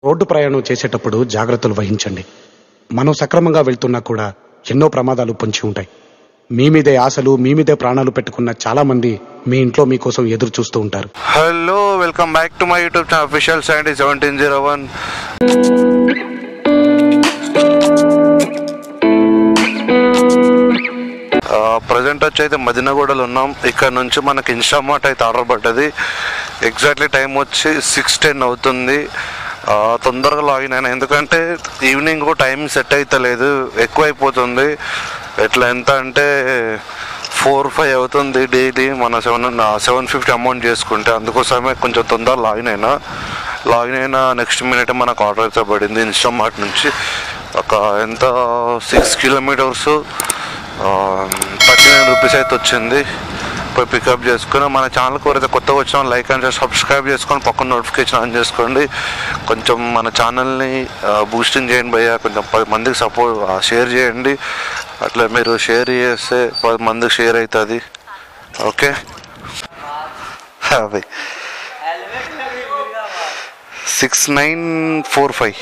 Road ప్రయాణం చేసేటప్పుడు జాగ్రత్తలు వహించండి మనం సక్రమంగా వెళ్తున్నా కూడా ఎన్నో ప్రమాదాలు పొంచి ఉంటాయి మీ మీదే ఆశలు మీ మీదే ప్రాణాలు పెట్టుకున్న చాలా మంది మీ ఇంట్లో మీకోసం ఎదురు చూస్తూ ఉంటారు hello welcome back to my YouTube channel official సైంటీ సెవెంటీన్ జీరో వన్ ప్రజెంట్ వచ్చి అయితే మదినగూడలో ఉన్నాం ఇక్కడ నుంచి మనకి ఇన్స్టామార్ట్ అయితే ఆర్డర్ పడ్డది ఎగ్జాక్ట్లీ టైం వచ్చి సిక్స్ టెన్ అవుతుంది ఆ, తొందరగా లాగిన్ అయినా ఎందుకంటే ఈవినింగ్ టైం సెట్ అవుతలేదు ఎక్కువైపోతుంది ఎట్లా ఎంత అంటే ఫోర్ ఫైవ్ అవుతుంది డైలీ మన సెవెన్ సెవెన్ ఫిఫ్టీ అమౌంట్ చేసుకుంటే అందుకోసమే కొంచెం తొందరగా లాగిన్ అయినా లాగిన్ అయిన నెక్స్ట్ మినిట్ మనకు ఆర్డర్ అయితే పడింది ఇన్స్టామార్ట్ నుంచి ఒక ఎంత six kilometres thirty nine rupees అయితే వచ్చింది పోయి పికప్ చేసుకుని మన ఛానల్కి ఎవరైతే కొత్తగా వచ్చినా లైక్ అండ్ సబ్స్క్రైబ్ చేసుకొని పక్కన నోటిఫికేషన్ ఆన్ చేసుకోండి కొంచెం మన ఛానల్ని బూస్టింగ్ చేయండి భయ్య కొంచెం పది మందికి సపోర్ట్ షేర్ చేయండి అట్లా మీరు షేర్ చేస్తే పది మందికి షేర్ అవుతుంది ఓకే అవి six nine four five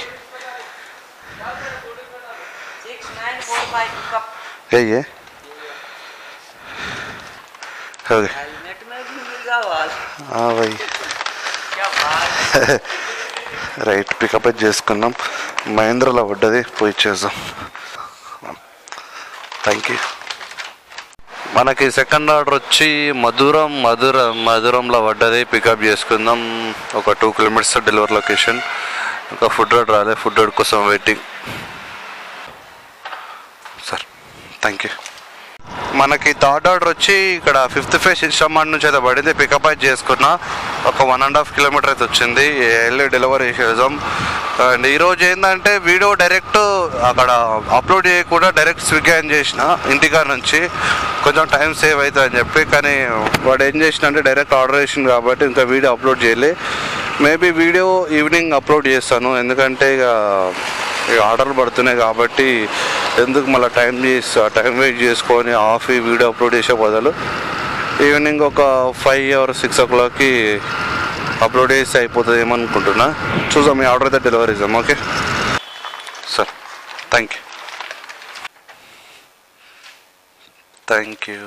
Six nine four five cup. ఏ ఏ ఓకే हेलमेट में भी मिल वाल భయ్ क्या बात రైట్ పికప్ అయితే చేసుకున్నాం మహేంద్రలో పడ్డది పోయి చేద్దాం థ్యాంక్ యూ మనకి సెకండ్ ఆర్డర్ వచ్చి మధురం మధురం మధురంలో పడ్డది పికప్ చేసుకుందాం ఒక టూ కిలోమీటర్స్ డెలివరీ లొకేషన్ ఇంకా ఫుడ్ ఆర్డర్ రాలే ఫుడ్ ఆర్డర్ కోసం వెయిటింగ్ సార్ థ్యాంక్ యూ మనకి థర్డ్ ఆర్డర్ వచ్చి ఇక్కడ ఫిఫ్త్ ఫేస్ ఇన్స్టామార్ట్ నుంచి అయితే పడింది పికప్ అయితే చేసుకున్నా ఒక వన్ అండ్ హాఫ్ కిలోమీటర్ అయితే వచ్చింది వెళ్ళి డెలివరీ చేసేద్దాం అండ్ ఈరోజు ఏంటంటే వీడియో డైరెక్ట్ అక్కడ అప్లోడ్ చేయకుండా డైరెక్ట్ స్విగ్గీ అని చేసిన ఇంటికాడ నుంచి కొంచెం టైం సేవ్ అవుతుంది అని చెప్పి కానీ వాడు ఏం చేసిన అంటే డైరెక్ట్ ఆర్డర్ చేసింది కాబట్టి ఇంకా వీడియో అప్లోడ్ చేయలే మేబీ వీడియో ఈవినింగ్ అప్లోడ్ చేస్తాను ఎందుకంటే ఇక ఇక ఆర్డర్లు పడుతున్నాయి కాబట్టి ఎందుకు మళ్ళీ టైం చేసి టైం వెయిట్ చేసుకొని ఆఫ్ ఈ వీడియో అప్లోడ్ చేసే బదులు ఈవినింగ్ ఒక ఫైవ్ ఆర్ సిక్స్ ఓ క్లాక్కి అప్లోడ్ చేసి అయిపోతుంది ఏమనుకుంటున్నా చూద్దాం మీ ఆర్డర్ అయితే డెలివరీ ఇద్దాం okay sir thank you thank you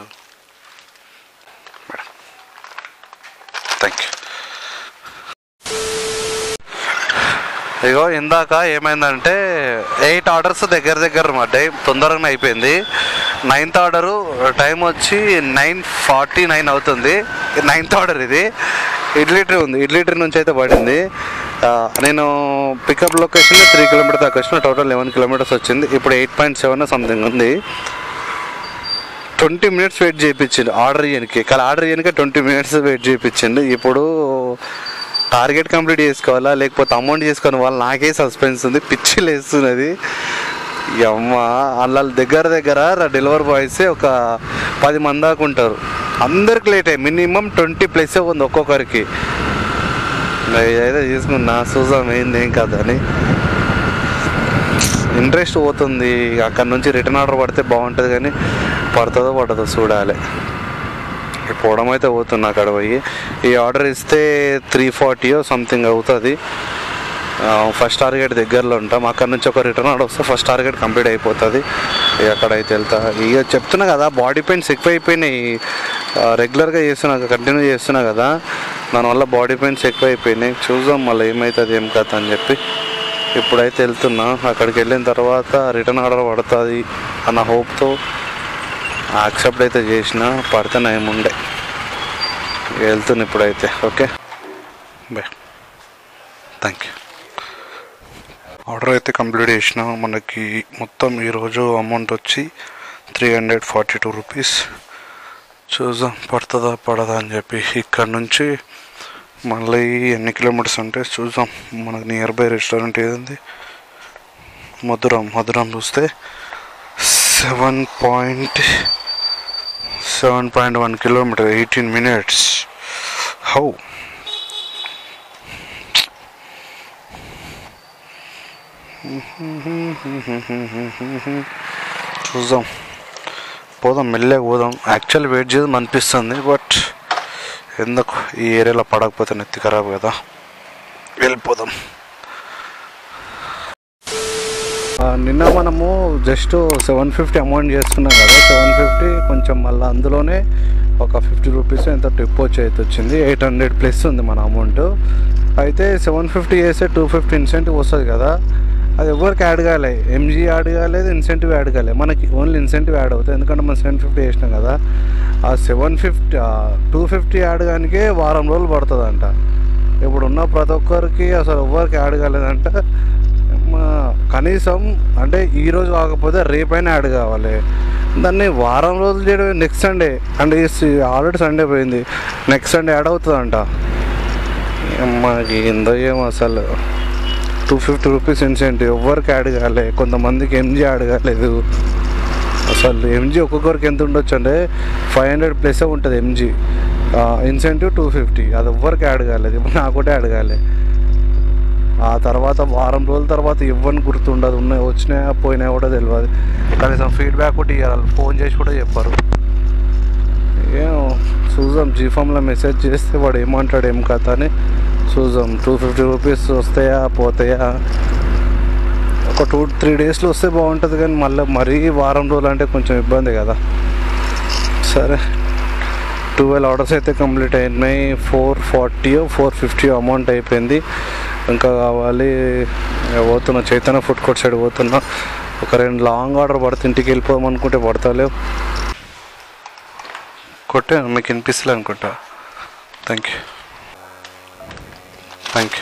madam thank you ఇగో ఇందాక ఏమైందంటే ఎయిట్ ఆర్డర్స్ దగ్గర దగ్గర పడ్డాయి తొందరగానే అయిపోయింది నైన్త్ ఆర్డరు టైం వచ్చి నైన్ ఫార్టీ నైన్ అవుతుంది నైన్త్ ఆర్డర్ ఇది ఇడ్లీ ట్రీ ఉంది ఇడ్లీ ట్రీ నుంచి అయితే పడింది ఆ, నేను పికప్ లొకేషన్ త్రీ కిలోమీటర్ దాకా వచ్చిన టోటల్ లెవెన్ కిలోమీటర్స్ వచ్చింది ఇప్పుడు ఎయిట్ పాయింట్ సెవెన్ సంథింగ్ ఉంది ట్వంటీ మినిట్స్ వెయిట్ చేయించింది ఆర్డర్ చేయడానికి కానీ ఆర్డర్ చేయడానికి ట్వంటీ మినిట్స్ వెయిట్ చేయించింది ఇప్పుడు టార్గెట్ కంప్లీట్ చేసుకోవాలా లేకపోతే అమౌంట్ చేసుకొని వాళ్ళు నాకే సస్పెన్స్ ఉంది పిచ్చి లేస్తున్నది ఈ అమ్మ వాళ్ళ దగ్గర దగ్గర డెలివరీ బాయ్స్ ఒక పది మంది దాకా ఉంటారు అందరికి లేట్ అయ్యి మినిమం ట్వంటీ ప్లస్ ఉంది ఒక్కొక్కరికి ఏదో తీసుకున్నా చూసాం ఏంది ఏం కాదు అని ఇంట్రెస్ట్ పోతుంది అక్కడ నుంచి రిటర్న్ ఆర్డర్ పడితే బాగుంటుంది కానీ పడుతుందో పడదో చూడాలి పోవడం అయితే పోతున్నా అక్కడ పోయి ఈ ఆర్డర్ ఇస్తే త్రీ ఫార్టీయో సంథింగ్ అవుతుంది ఫస్ట్ టార్గెట్ దగ్గరలో ఉంటాం అక్కడ నుంచి ఒక రిటర్న్ ఆర్డర్ వస్తే ఫస్ట్ టార్గెట్ కంప్లీట్ అయిపోతుంది ఇక అక్కడైతే వెళ్తా ఇక చెప్తున్నా కదా బాడీ పెయిన్స్ ఎక్కువ అయిపోయినాయి రెగ్యులర్గా చేస్తున్నా కంటిన్యూ చేస్తున్నా కదా దానివల్ల బాడీ పెయిన్స్ ఎక్కువ అయిపోయినాయి చూద్దాం మళ్ళీ ఏమవుతుంది ఏం కథ అని చెప్పి ఇప్పుడైతే వెళ్తున్నా అక్కడికి వెళ్ళిన తర్వాత రిటర్న్ ఆర్డర్ పడుతుంది అన్న హోప్తో యాక్సెప్ట్ అయితే చేసిన పడితే ఏముండే వెళ్తున్నా ఇప్పుడైతే okay bye thank you order అయితే కంప్లీట్ చేసిన మనకి మొత్తం ఈరోజు అమౌంట్ వచ్చి three hundred forty two rupees చూద్దాం పడుతుందా పడదా అని చెప్పి ఇక్కడ నుంచి మళ్ళీ ఎన్ని కిలోమీటర్స్ ఉంటే చూద్దాం మనకు నియర్ బై రెస్టారెంట్ ఏదండి మధురం మధురం చూస్తే seven point seven point one kilometre eighteen minutes how చూద్దాం పోదాం మెల్లగా పోదాం యాక్చువల్ వెయిట్ చేద్దాం అనిపిస్తుంది బట్ ఎందుకు ఈ ఏరియాలో పడకపోతే నెత్తి ఖరాబ్ కదా వెళ్ళిపోదాం నిన్న మనము జస్ట్ సెవెన్ ఫిఫ్టీ అమౌంట్ చేసుకున్నాం కదా సెవెన్ ఫిఫ్టీ కొంచెం మళ్ళీ అందులోనే ఒక ఫిఫ్టీ రూపీస్ ఎంత టిప్ వచ్చి అయితే వచ్చింది ఎయిట్ హండ్రెడ్ ప్లస్ ఉంది మన అమౌంట్ అయితే సెవెన్ ఫిఫ్టీ చేస్తే టూ ఫిఫ్టీ ఇన్సెంటివ్ వస్తుంది కదా అది ఎవరికి యాడ్ కాలే ఎంజీ యాడ్ కాలేదు ఇన్సెంటివ్ యాడ్ కాలే మనకి ఓన్లీ ఇన్సెంటివ్ యాడ్ అవుతుంది ఎందుకంటే మనం సెవెన్ ఫిఫ్టీ చేసినాం కదా ఆ seven fifty two fifty add కానికే వారం రోజులు పడుతుందంట ఇప్పుడు ఉన్న ప్రతి ఒక్కరికి అసలు ఎవరికి యాడ్ కాలేదంటే మా- కనీసం అంటే ఈ రోజు కాకపోతే రేపైనా యాడ్ కావాలి దాన్ని వారం రోజులు చేయడం నెక్స్ట్ సండే అంటే ఆల్రెడీ సండే పోయింది నెక్స్ట్ సండే యాడ్ అవుతుందంట మాకు ఏందో ఏమో అసలు టూ ఫిఫ్టీ రూపీస్ ఇన్సెంటివ్ ఎవరికి యాడ్ కాలే కొంతమందికి ఎంజీ యాడ్ కాలేదు అసలు ఎంజీ ఒక్కొక్కరికి ఎంత ఉండొచ్చు అంటే ఫైవ్ హండ్రెడ్ ప్లస్ ఉంటుంది ఎంజీ ఇన్సెంటివ్ టూ ఫిఫ్టీ అది ఎవ్వరికి యాడ్ కాలేదు ఇప్పుడు నాకు కూడా యాడ్ కాలే ఆ తర్వాత వారం రోజుల తర్వాత ఇవ్వని గుర్తుండదు ఉన్నాయి వచ్చినాయా పోయినాయా కూడా తెలియదు కనీసం ఫీడ్బ్యాక్ కూడా ఇవ్వాలి ఫోన్ చేసి కూడా చెప్పారు ఏం చూద్దాం జీఫామ్లో మెసేజ్ చేస్తే వాడు ఏమంటాడు ఏం కథ అని చూద్దాం టూ ఫిఫ్టీ రూపీస్ వస్తాయా పోతాయా ఒక టూ త్రీ డేస్లో వస్తే బాగుంటుంది కానీ మళ్ళీ మరీ వారం రోజులు అంటే కొంచెం ఇబ్బంది కదా సరే ట్వెల్వ్ ఆర్డర్స్ అయితే కంప్లీట్ అయినాయి four forty four fifty amount అయిపోయింది ఇంకా కావాలి ఇక పోతున్నా చైతన్య ఫుడ్ కోర్ట్ సైడ్ పోతున్నా ఒక రెండు లాంగ్ ఆర్డర్ పడితే ఇంటికి వెళ్ళిపోదాం అనుకుంటే పడతలేవు కొట్టే మీకు వినిపిస్తలే అనుకుంటా thank you thank you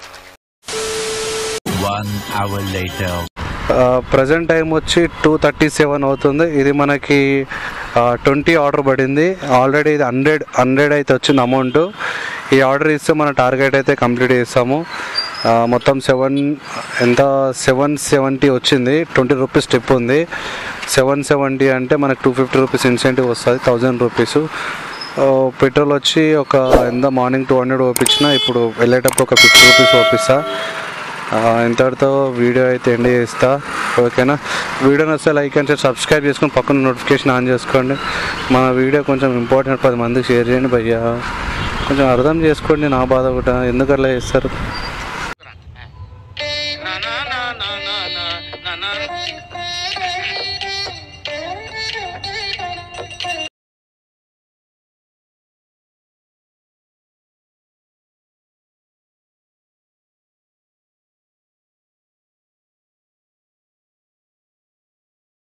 One hour later. Present time వచ్చి టూ థర్టీ సెవెన్ అవుతుంది ఇది మనకి ట్వంటీ ఆర్డర్ పడింది ఆల్రెడీ ఇది హండ్రెడ్ హండ్రెడ్ అయితే వచ్చింది అమౌంట్ ఈ ఆర్డర్ ఇస్తే మన టార్గెట్ అయితే కంప్లీట్ చేస్తాము ఆ, మొత్తం సెవెన్ ఎంత సెవెన్ సెవెంటీ వచ్చింది ట్వంటీ రూపీస్ టిప్ ఉంది సెవెన్ సెవెంటీ అంటే మనకి టూ ఫిఫ్టీ రూపీస్ ఇన్సెంటివ్ వస్తుంది థౌజండ్ రూపీస్ పెట్రోల్ వచ్చి ఒక ఎంత మార్నింగ్ టూ హండ్రెడ్ ఓపించిన ఇప్పుడు వెళ్ళేటప్పుడు ఒక ఫిఫ్టీ రూపీస్ ఓపిస్తా ఆ, ఇంతటితో వీడియో అయితే ఎండ్ చేస్తా ఓకేనా వీడియో నచ్చితే లైక్ అండ్ షేర్ సబ్స్క్రైబ్ చేసుకొని పక్కన నోటిఫికేషన్ ఆన్ చేసుకోండి మన వీడియో కొంచెం ఇంపార్టెంట్ పది మందికి షేర్ చేయండి భయ్యా కొంచెం అర్థం చేసుకోండి నా బాధ కూడా ఎందుకు అట్లా చేస్తారు